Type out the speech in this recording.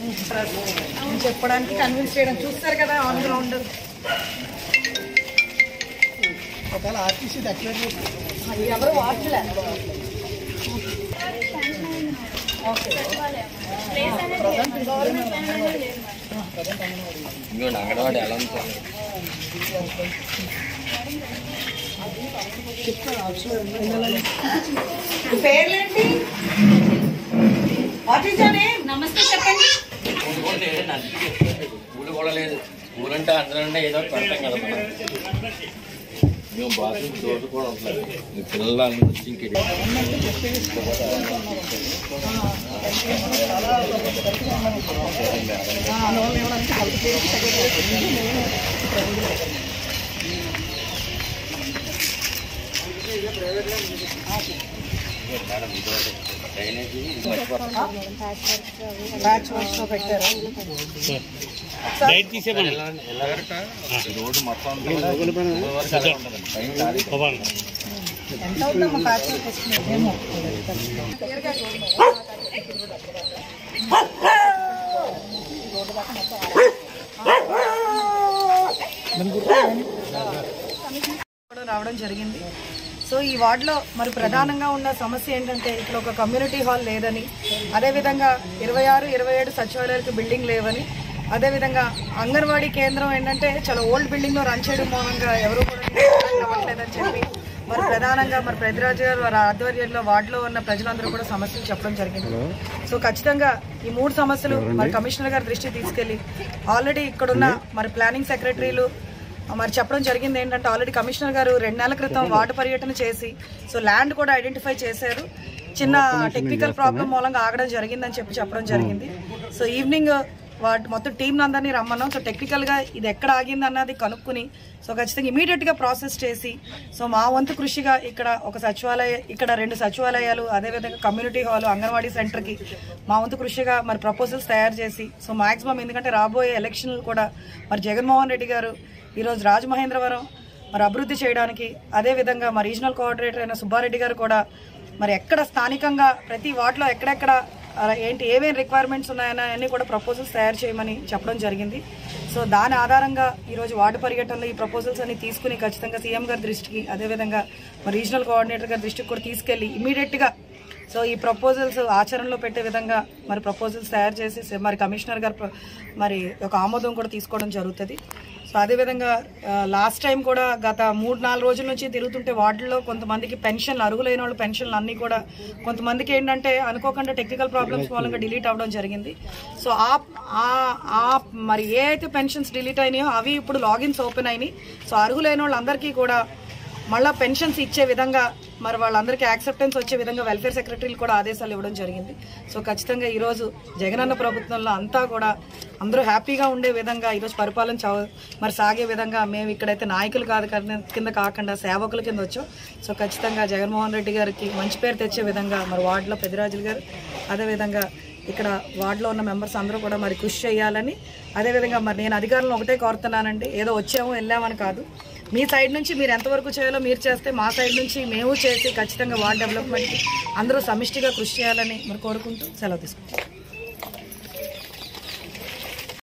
అని చెప్పడానికి కన్విన్స్ చేయడం చూస్తారు కదా ఆన్ గ్రౌండ్ ఒకవేళ ఆర్టీసీ దగ్గర అది ఎవరు వాచలే ఓకే ఇంకోటి అంగన్వాడి ఎలా ఉంది సార్ పేర్లేంటి వాట్ ఈస్ యువర్ నేమ్ నమస్తే చెప్పండి స్కూల్ కూడా లేదండి అందుకే స్కూల్ కూడా లేదు స్కూల్ అంటే అందరూ అంటే ఏదో ఒకటి పెడతాం కదా మనం మేము బాత్రూమ్ డోర్లు కూడా ఉంటలేదు మీ పిల్లలు అందరూ వచ్చి ఇంక డ్రైనేజీ బ్యాచ్ వర్క్స్ లో పెట్టారు ఎలాగట రోడ్డు మొత్తం వరకు అలా ఉంటుందండి పైన లారీ ఎంత అవుతుందమ్మా బ్యాచ్ వర్క్ వస్తుంది ఏమో కూడా రావడం జరిగింది సో ఈ వార్డులో మరి ప్రధానంగా ఉన్న సమస్య ఏంటంటే ఇక్కడ ఒక కమ్యూనిటీ హాల్ లేదని అదేవిధంగా ఇరవై ఆరు ఇరవై ఏడు సచివాలయాలకు బిల్డింగ్ లేవని అదేవిధంగా అంగన్వాడీ కేంద్రం ఏంటంటే చాలా ఓల్డ్ బిల్డింగ్లో రన్ చేయడం మూలంగా ఎవరు కూడా ఇంటరాక్ట్ అవ్వట్లేదని చెప్పి మరి ప్రధానంగా మరి పెద్దరాజు గారు వారి ఆధ్వర్యంలో వార్డులో ఉన్న ప్రజలందరూ కూడా సమస్యలు చెప్పడం జరిగింది సో ఖచ్చితంగా ఈ మూడు సమస్యలు మరి కమిషనర్ గారి దృష్టికి తీసుకెళ్లి ఆల్రెడీ ఇక్కడున్న మరి ప్లానింగ్ సెక్రటరీలు మరి చెప్పడం జరిగింది ఏంటంటే ఆల్రెడీ కమిషనర్ గారు రెండు నెలల క్రితం వార్డు పర్యటన చేసి సో ల్యాండ్ కూడా ఐడెంటిఫై చేశారు చిన్న టెక్నికల్ ప్రాబ్లం మూలంగా ఆగడం జరిగిందని చెప్పి చెప్పడం జరిగింది సో ఈవినింగ్ వాటి మొత్తం టీం అందరినీ రమ్మన్నాం సో టెక్నికల్గా ఇది ఎక్కడ ఆగింది అన్నది కనుక్కుని సో ఖచ్చితంగా ఇమీడియట్గా ప్రాసెస్ చేసి సో మా వంతు కృషిగా ఇక్కడ ఒక సచివాలయ ఇక్కడ రెండు సచివాలయాలు అదేవిధంగా కమ్యూనిటీ హాల్ అంగన్వాడీ సెంటర్కి మా వంతు కృషిగా మరి ప్రపోజల్స్ తయారు చేసి సో మాక్సిమం ఎందుకంటే రాబోయే ఎలక్షన్లు కూడా మరి జగన్మోహన్ రెడ్డి గారు ఈరోజు రాజమహేంద్రవరం మరి అభివృద్ధి చేయడానికి అదేవిధంగా మా రీజనల్ కోఆర్డినేటర్ అయిన సుబ్బారెడ్డి గారు కూడా మరి ఎక్కడ స్థానికంగా ప్రతి వార్డులో ఎక్కడెక్కడ ఆ, ఏంటి ఏమేమి రిక్వైర్మెంట్స్ ఉన్నాయని అన్ని కూడా ప్రపోజల్స్ తయారు చేయమని చెప్పడం జరిగింది సో దాని ఆధారంగా ఈరోజు వార్డు పర్యటనలో ఈ ప్రపోజల్స్ అన్ని తీసుకుని ఖచ్చితంగా సీఎం గారి దృష్టికి అదేవిధంగా మరి రీజనల్ కోఆర్డినేటర్ గారి దృష్టికి కూడా తీసుకెళ్లి ఇమీడియట్గా సో ఈ ప్రపోజల్స్ ఆచరణలో పెట్టే విధంగా మరి ప్రపోజల్స్ తయారు చేసి స- మరి కమిషనర్ గారు ప్ర- మరి ఒక ఆమోదం కూడా తీసుకోవడం జరుగుతుంది సో అదేవిధంగా లాస్ట్ టైం కూడా గత మూడు నాలుగు రోజుల నుంచి తిరుగుతుంటే వార్డుల్లో కొంతమందికి పెన్షన్లు అరుగులైన వాళ్ళు పెన్షన్లు అన్నీ కూడా కొంతమందికి ఏంటంటే అనుకోకుండా టెక్నికల్ ప్రాబ్లమ్స్ మూలంగా డిలీట్ అవ్వడం జరిగింది సో ఆ ఆ- ఆ మరి ఏ అయితే పెన్షన్స్ డిలీట్ అయినాయో అవి ఇప్పుడు లాగిన్స్ ఓపెన్ అయినాయి సో అర్హులైన వాళ్ళందరికీ కూడా మళ్ళా పెన్షన్స్ ఇచ్చే విధంగా మరి వాళ్ళందరికీ యాక్సెప్టెన్స్ వచ్చే విధంగా వెల్ఫేర్ సెక్రటరీలు కూడా ఆదేశాలు ఇవ్వడం జరిగింది సో ఖచ్చితంగా ఈరోజు జగనన్న ప్రభుత్వంలో అంతా కూడా అందరూ హ్యాపీగా ఉండే విధంగా ఈరోజు పరిపాలన చవ- మరి సాగే విధంగా మేము ఇక్కడైతే నాయకులు కాదు కింద- కింద కాకుండా సేవకుల కింద వచ్చాం సో ఖచ్చితంగా జగన్మోహన్ రెడ్డి గారికి మంచి పేరు తెచ్చే విధంగా మరి వార్డులో పెద్దిరాజులు గారు అదేవిధంగా ఇక్కడ వార్డులో ఉన్న మెంబర్స్ అందరూ కూడా మరి కృషి చేయాలని అదేవిధంగా మరి నేను అధికారులను ఒకటే కోరుతున్నానండి ఏదో వచ్చాము వెళ్ళామని కాదు మీ సైడ్ నుంచి మీరు ఎంతవరకు చేయాలో మీరు చేస్తే మా సైడ్ నుంచి మేము చేసి ఖచ్చితంగా వార్డ్ డెవలప్మెంట్కి అందరూ సమిష్టిగా కృషి చేయాలని మరి కోరుకుంటూ సెలవు తీసుకుంటాం